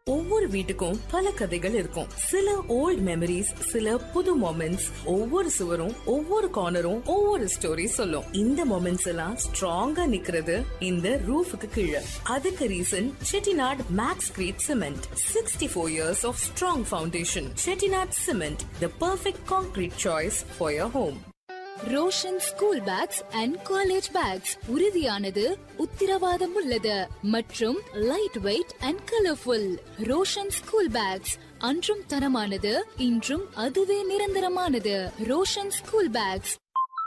ஒவ்வொரு வீட்டுக்கும் பல கதைகள் இருக்கும் சில ஓல்ட் மெமரிஸ் சில புது மொமெண்ட்ஸ் ஒவ்வொரு சுவரும் ஒவ்வொரு கார்னரும் ஒவ்வொரு ஸ்டோரி சொல்லும் இந்த மொமெண்ட்ஸ் எல்லாம் ஸ்ட்ராங்கா நிக்கிறது இந்த ரூஃபுக்கு கீழே அதுக்கு reason Chettinad Maxcrete cement sixty four years of strong foundation Chettinad cement the perfect concrete choice for your home Roshan school bags and college bags உறுதியானது உத்திரவாதம் உள்ளது மற்றும் light weight and colourful Roshan school bags அன்றும் தரமானது இன்றும் அதுவே நிரந்தரமானது ரோஷன் ஸ்கூல் பேக்ஸ்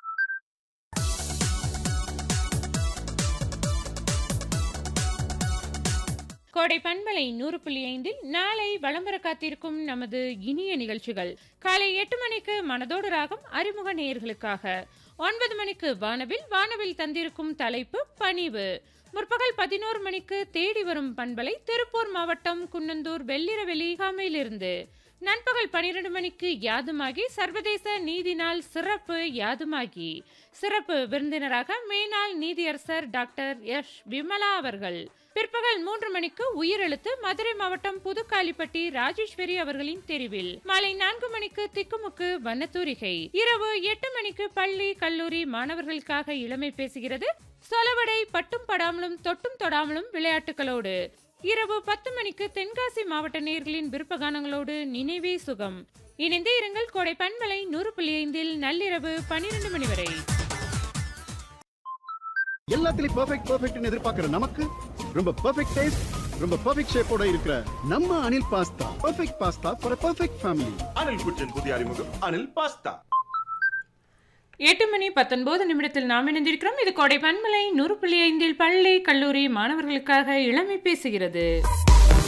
கோடை பண்பலை நூறு புள்ளி ஐந்தில் நாளை வளம்பர காத்திருக்கும் நமது இனிய நிகழ்ச்சிகள் காலை எட்டு மணிக்கு மனதோடு ராகம் அறிமுக நேயர்களுக்காக ஒன்பது மணிக்கு வானவில் வானவில் தந்திருக்கும் தலைப்பு பணிவு முற்பகல் பதினோரு மணிக்கு தேடி வரும் பண்பலை திருப்பூர் மாவட்டம் குன்னந்தூர் வெள்ளிரவெளி காமையிலிருந்து நண்பகல் பனிரெண்டு மணிக்கு யாதுமாகி சர்வதேச நீதி நாள் சிறப்பு யாதுமாகி சிறப்பு விருந்தினராக மேனாள் நீதியரசர் டாக்டர் எஸ் விமலா அவர்கள் பிற்பகல் மூன்று மணிக்கு உயிரெழுத்து மதுரை மாவட்டம் புதுக்காலிப்பட்டி ராஜேஸ்வரி அவர்களின் தெரிவில் மாலை நான்கு மணிக்கு திக்குமுக்கு வண்ணத்தூரிகை இரவு எட்டு மணிக்கு பள்ளி கல்லூரி மாணவர்களுக்காக இளமை பேசுகிறது சொலவடை பட்டும் படாமலும் தொட்டும் தொடாமலும் விளையாட்டுகளோடு இரவு பத்து மணிக்கு தென்காசி மாவட்ட நேர்களின் விருப்பகானங்களோடு நினைவே சுகம் இணைந்தே இருங்கள் கோடை பண்பலை நூறு புள்ளி ஐந்தில் நள்ளிரவு பன்னிரண்டு மணி வரை எல்லாத்துலயும் பெர்ஃபெக்ட் பெர்ஃபெக்ட்னு எதிர்பார்க்கிற நமக்கு ரொம்ப பெர்ஃபெக்ட் டேஸ்ட் ரொம்ப பெர்ஃபெக்ட் ஷேப்போட இருக்கிற நம்ம Anil pasta perfect pasta for perfect family Anil குச்சன் புதிய அறிமுகம் அனில் பாஸ்தா எட்டு மணி பத்தொன்பது நிமிடத்தில் நாம் இணைந்திருக்கிறோம் இது கோடை பண்பலை நூறு புள்ளி ஐந்தில் பள்ளி கல்லூரி மாணவர்களுக்காக இளமை பேசுகிறது